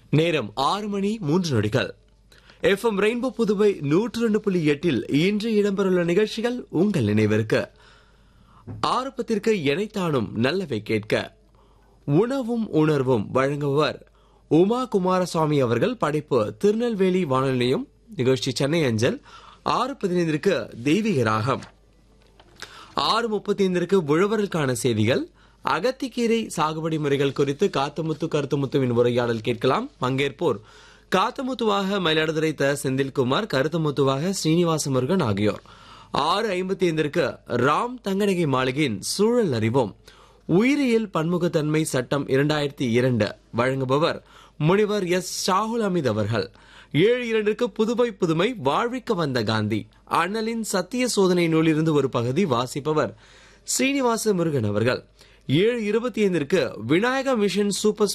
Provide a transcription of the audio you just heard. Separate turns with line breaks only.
நேரம் ஆறு மணி மூன்று நொடிகள் எஃப்எம் ரெயின்போ புதுவை நூற்று ரெண்டு புள்ளி எட்டில் இன்று இடம்பெறவுள்ள நிகழ்ச்சிகள் உங்கள் நினைவிற்கு ஆரம்பத்திற்கு எனைத்தானும் நல்லவை கேட்க உணவும் உணர்வும் வழங்குபவர் உமா குமாரசுவாமி அவர்கள் படைப்பு திருநெல்வேலி வானொலி நிலையம் நிகழ்ச்சி சென்னை அஞ்சல் ஆறு பதினைந்திற்கு தெய்வீக ராகம் ஆறு முப்பத்தி ஐந்திற்கு உழவர்களுக்கான செய்திகள் அகத்திக்கீரை சாகுபடி முறைகள் குறித்து காத்தமுத்து கருத்துமுத்துவின் உரையாடல் கேட்கலாம் பங்கேற்போர் காத்தமுத்துவாக மயிலாடுதுறை த செந்தில்குமார் கருத்துமுத்துவாக ஸ்ரீனிவாச முருகன் ஆகியோர் ஆறு ஐம்பத்தி ஐந்திற்கு ராம் தங்கநகை மாளிகையின் சூழல் அறிவோம் உயிரியல் பன்முகத்தன்மை சட்டம் இரண்டாயிரத்தி இரண்டு வழங்குபவர் முனிவர் எஸ் ஷாகுல் அமித் அவர்கள் ஏழு இரண்டிற்கு புதுமை புதுமை வாழ்விக்க வந்த காந்தி அண்ணலின் சத்திய சோதனை நூலிலிருந்து ஒரு பகுதி வாசிப்பவர் ஸ்ரீனிவாச முருகன் அவர்கள் ஏழு இருபத்தி ஐந்திற்கு விநாயகா மிஷன் சூப்பர்